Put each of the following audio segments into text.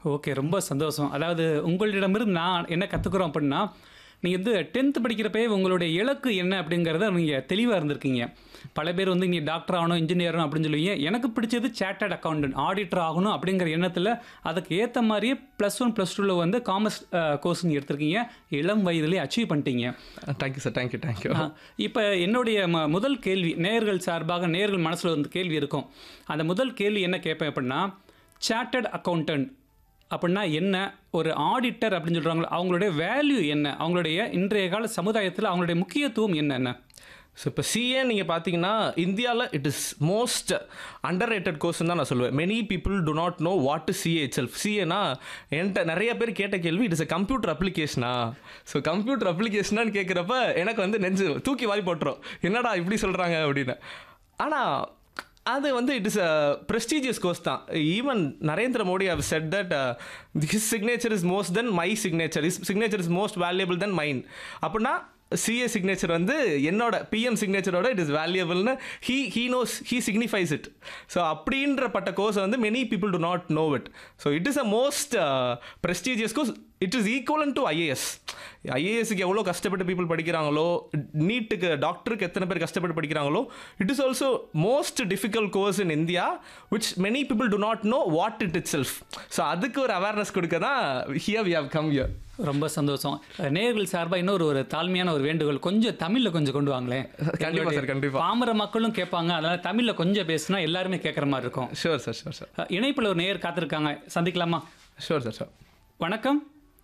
Okay ரொம்ப சந்தோஷம் அதாவது உங்களிடமிருந்து நான் என்ன கற்றுக்குறோம் அப்படின்னா நீங்கள் வந்து டென்த்து படிக்கிறப்பவே உங்களுடைய இலக்கு என்ன அப்படிங்கிறத நீங்கள் தெளிவாக இருந்திருக்கீங்க பல பேர் வந்து நீ டாக்டர் ஆகணும் இன்ஜினியர் ஆகணும் அப்படின்னு சொல்லுவீங்க எனக்கு பிடிச்சது சேட்டர்ட் அக்கௌண்டன்ட் ஆடிட்டர் ஆகணும் அப்படிங்கிற எண்ணத்தில் அதுக்கு ஏற்ற மாதிரியே ப்ளஸ் ஒன் ப்ளஸ் டூவில் வந்து காமர்ஸ் கோர்ஸ் நீங்கள் எடுத்திருக்கீங்க இளம் வயதிலே அச்சீவ் பண்ணிட்டீங்க தேங்க்யூ சார் தேங்க்யூ தேங்க்யூ இப்போ என்னுடைய ம முதல் கேள்வி நேர்கள் சார்பாக நேர்கள் மனசில் வந்து கேள்வி இருக்கும் அந்த முதல் கேள்வி என்ன கேட்பேன் அப்படின்னா சார்ட்டர்ட் அக்கௌண்டன்ட் அப்படின்னா என்ன ஒரு ஆடிட்டர் அப்படின்னு சொல்கிறாங்களோ அவங்களுடைய வேல்யூ என்ன அவங்களுடைய இன்றைய கால சமுதாயத்தில் அவங்களுடைய முக்கியத்துவம் என்னென்ன ஸோ இப்போ சிஏ நீங்கள் பார்த்தீங்கன்னா இந்தியாவில் it is most underrated கோர்ஸ்னு தான் நான் சொல்லுவேன் many people do not know what is CA itself சிஏனா என்கிட்ட நிறைய பேர் கேட்ட கேள்வி இட் இஸ் a கம்ப்யூட்டர் அப்ளிகேஷனா ஸோ கம்ப்யூட்டர் அப்ளிகேஷனான்னு கேட்குறப்ப எனக்கு வந்து நெஞ்சு தூக்கி வாரி போட்டுரும் என்னடா இப்படி சொல்கிறாங்க அப்படின்னு ஆனால் அது வந்து it is a prestigious course தான் even Narendra Modi have said that his signature is most than my signature is signature is most valuable than mine அப்படின்னா சிஏ சிக்னேச்சர் வந்து என்னோட பிஎம் சிக்னேச்சரோட இட் இஸ் வேல்யூபிள்னு he he knows he signifies it so அப்படின்றப்பட்ட course வந்து many people do not know it so it is a most prestigious course it is equivalent to IAS ஐஏஎஸ்க்கு எவ்வளோ கஷ்டப்பட்டு people படிக்கிறாங்களோ நீட்டுக்கு டாக்டருக்கு எத்தனை பேர் கஷ்டப்பட்டு படிக்கிறாங்களோ it is also most difficult course in India which many people do not know what it itself so அதுக்கு ஒரு அவேர்னஸ் கொடுக்க தான் here we have come here ரொம்ப சந்தோஷம் நேர்கள் சார்பாக இன்னொரு ஒரு தாழ்மையான ஒரு வேண்டுகோள் கொஞ்சம் தமிழில் கொஞ்சம் கொண்டு வாங்களேன் கண்டிப்பா சார், கண்டிப்பா. பாமர மக்களும் கேட்பாங்க அதனால தமிழில் கொஞ்சம் பேசினா எல்லாருமே கேட்குற மாதிரி இருக்கும் ஷூர் சார் ஷூர் சார் அஹ், இணைப்புல ஒரு நேயர் காத்திருக்காங்க சந்திக்கலாமா ஷூர் சார் ஷூர் வணக்கம்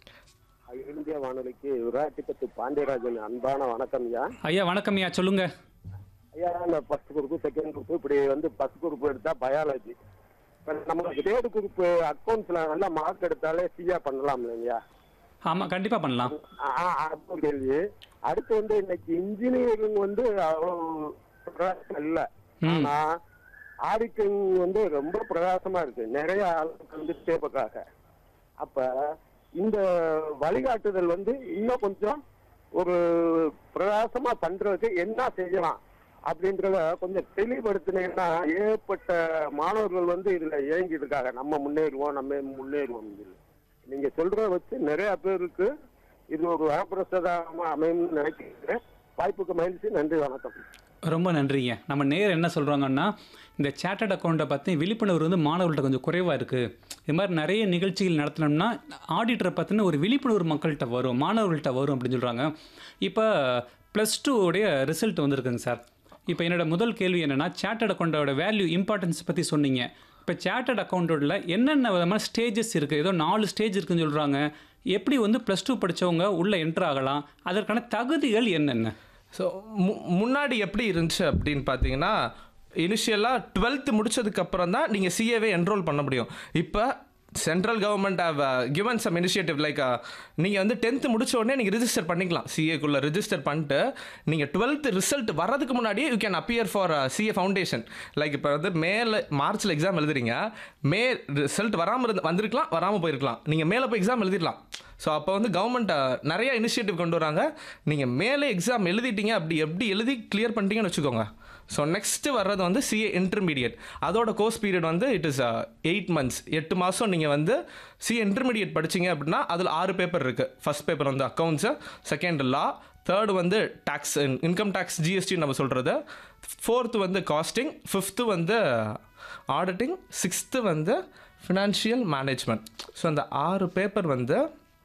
அகில இந்திய வானொலிக்கு விராட்டிப்பத்து பாண்டியராஜன் அன்பான வணக்கம் ஐயா ஐயா வணக்கம் ஐயா சொல்லுங்க ஐயா நான் ஃபர்ஸ்ட் குரூப் செகண்ட் குரூப் இப்படி வந்து ஃபர்ஸ்ட் குரூப் எடுத்தா பயாலஜி இப்போ நம்ம கிரேடு குரூப் அக்கௌண்ட்ஸ்ல நல்லா மார்க் எடுத்தாலே சியா பண்ணலாம் இல்லைங்கய்யா ஆமா கண்டிப்பா பண்ணலாம் ஆ, ஆ, அது ஒரு கேள்வி அடுத்து வந்து இன்னைக்கு இன்ஜினியரிங் வந்து அவ்வளோ பிரகாசம் இல்லை ஆனா ஆடிட்டிங் வந்து ரொம்ப பிரகாசமா இருக்கு நிறைய ஆளுக்கு வந்து தேவைக்காக அப்ப இந்த வழிகாட்டுதல் வந்து இன்னும் கொஞ்சம் ஒரு பிரகாசமா பண்றதுக்கு என்ன செய்யலாம் அப்படின்றத கொஞ்சம் தெளிவுபடுத்தினீங்கன்னா ஏகப்பட்ட மாணவர்கள் வந்து இதுல இயங்கிட்டு இருக்காங்க நம்ம முன்னேறுவோம் நம்ம முன்னேறுவோம் சொல்லி நீங்க சொல்றத வச்சு நிறைய பேருக்கு இது ஒரு வரப்பிரசாதமா அமையும்னு நினைக்கிறேன் வாய்ப்புக்கு மகிழ்ச்சி நன்றி வணக்கம் ரொம்ப நன்றிங்க நம்ம நேர் என்ன சொல்கிறாங்கன்னா இந்த சேட்டர்ட் அக்கௌண்ட்டை பற்றி விழிப்புணர்வு வந்து மாணவர்கள்ட்ட கொஞ்சம் குறைவாக இருக்குது இது மாதிரி நிறைய நிகழ்ச்சிகள் நடத்தினோம்னா ஆடிட்டரை பற்றின ஒரு விழிப்புணர்வு மக்கள்கிட்ட வரும் மாணவர்கள்ட்ட வரும் அப்படின்னு சொல்கிறாங்க இப்போ ப்ளஸ் உடைய ரிசல்ட் வந்திருக்குங்க சார் இப்போ என்னோட முதல் கேள்வி என்னென்னா சேட்டர்ட் அக்கௌண்ட்டோட வேல்யூ இம்பார்ட்டன்ஸ் பற்றி சொன்னீங்க இப்போ சேட்டர்ட் அக்கௌண்ட்டோட என்னென்ன விதமான ஸ்டேஜஸ் இருக்குது ஏதோ நாலு ஸ்டேஜ் இருக்குன்னு சொல்கிறாங்க எப்படி வந்து ப்ளஸ் டூ படித்தவங்க உள்ளே என்ட்ரு ஆகலாம் அதற்கான தகுதிகள் என்னென்ன ஸோ மு முன்னாடி எப்படி இருந்துச்சு அப்படின்னு பார்த்தீங்கன்னா இனிஷியலாக டுவெல்த்து முடிச்சதுக்கப்புறம் தான் நீங்கள் சிஏவே என்ரோல் பண்ண முடியும் இப்போ central government have given some initiative like நீங்கள் வந்து டென்த்து முடிச்ச உடனே நீங்கள் ரிஜிஸ்டர் பண்ணிக்கலாம் சிஏக்குள்ளே ரிஜிஸ்டர் பண்ணிட்டு நீங்கள் டுவெல்த்து ரிசல்ட் வர்றதுக்கு முன்னாடியே you can appear for CA foundation like இப்போ வந்து மேல மார்ச்சில் எக்ஸாம் எழுதுறீங்க மே ரிசல்ட் வராமல் இருந்து வந்திருக்கலாம் வராமல் போயிருக்கலாம் நீங்கள் மேலே போய் எக்ஸாம் எழுதிடலாம் ஸோ அப்போ வந்து கவர்மெண்ட் நிறைய இனிஷியேட்டிவ் கொண்டு வராங்க நீங்கள் மேலே எக்ஸாம் எழுதிட்டீங்க அப்படி எப்படி எழுதி கிளியர் பண்ணிட்டீங்கன்னு வச்சுக்கோங்க ஸோ நெக்ஸ்ட்டு வர்றது வந்து சிஏ இன்டர்மீடியட் அதோட கோர்ஸ் பீரியட் வந்து இட் இஸ் எயிட் மந்த்ஸ் எட்டு மாதம் நீங்கள் வந்து சிஏ இன்டர்மீடியட் படிச்சீங்க அப்படின்னா அதில் ஆறு பேப்பர் இருக்குது ஃபர்ஸ்ட் பேப்பர் வந்து அக்கௌண்ட்ஸு செகண்ட் லா தேர்டு வந்து டேக்ஸ் இன்கம் டேக்ஸ் ஜிஎஸ்டி நம்ம சொல்கிறது ஃபோர்த்து வந்து காஸ்டிங் ஃபிஃப்த்து வந்து ஆடிட்டிங் சிக்ஸ்த்து வந்து ஃபினான்ஷியல் மேனேஜ்மெண்ட் ஸோ அந்த ஆறு பேப்பர் வந்து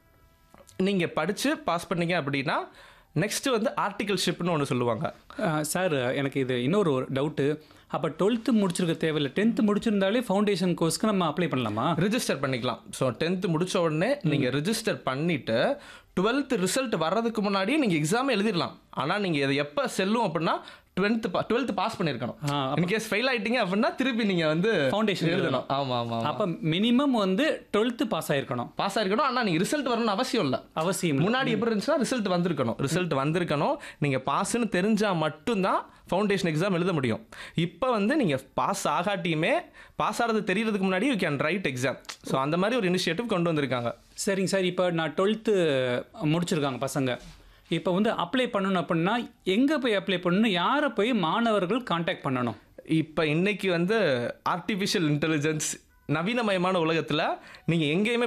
நீங்கள் படித்து பாஸ் பண்ணீங்க அப்படின்னா நெக்ஸ்ட்டு வந்து ஆர்டிகல் ஷிப்னு ஒன்று சொல்லுவாங்க அஹ் சார் எனக்கு இது இன்னொரு ஒரு டவுட்டு அப்போ டுவெல்த்து முடிச்சிருக்க தேவையில்லை டென்த்து முடிச்சிருந்தாலே ஃபவுண்டேஷன் கோர்ஸ்க்கு நம்ம அப்ளை பண்ணலாமா ரிஜிஸ்டர் பண்ணிக்கலாம் ஸோ டென்த்து முடிச்ச உடனே நீங்கள் ரிஜிஸ்டர் பண்ணிவிட்டு டுவெல்த்து ரிசல்ட் வர்றதுக்கு முன்னாடியே நீங்கள் எக்ஸாமே எழுதிடலாம் ஆனால் நீங்கள் இதை எப்போ செல்லும் அப்படின்னா டுவெல்த்து பா டுவெல்த்து பாஸ் பண்ணியிருக்கணும் ஆ, இன்கேஸ் ஃபெயில் ஆயிட்டீங்க அப்படின்னா திருப்பி நீங்கள் வந்து Foundation எழுதணும் ஆமாம் ஆமாம் அப்போ மினிமம் வந்து டுவெல்த்து பாஸ் ஆயிருக்கணும் பாஸ் ஆயிருக்கணும் ஆனால் நீங்கள் ரிசல்ட் வரணும்னு அவசியம் இல்லை அவசியம் இல்லை. முன்னாடி எப்படி இருந்துச்சுன்னா ரிசல்ட் வந்திருக்கணும் ரிசல்ட் வந்திருக்கணும் நீங்கள் பாஸ்ன்னு தெரிஞ்சால் மட்டும்தான் ஃபவுண்டேஷன் எக்ஸாம் எழுத முடியும் இப்போ வந்து நீங்கள் பாஸ் ஆகாட்டியுமே பாஸ் ஆகிறது தெரியறதுக்கு முன்னாடி you can write exam so அந்த மாதிரி ஒரு இனிஷியேட்டிவ் கொண்டு வந்திருக்காங்க சரிங்க சார் இப்போ நான் டுவெல்த்து முடிச்சிருக்காங்க பசங்க இப்போ வந்து அப்ளை பண்ணணும் அப்படின்னா எங்கே போய் அப்ளை பண்ணணும் யாரை போய் மாணவர்கள் காண்டாக்ட் பண்ணணும் இப்போ இன்னைக்கு வந்து ஆர்டிஃபிஷியல் இன்டெலிஜென்ஸ் நவீனமயமான உலகத்தில் நீங்கள் எங்கேயுமே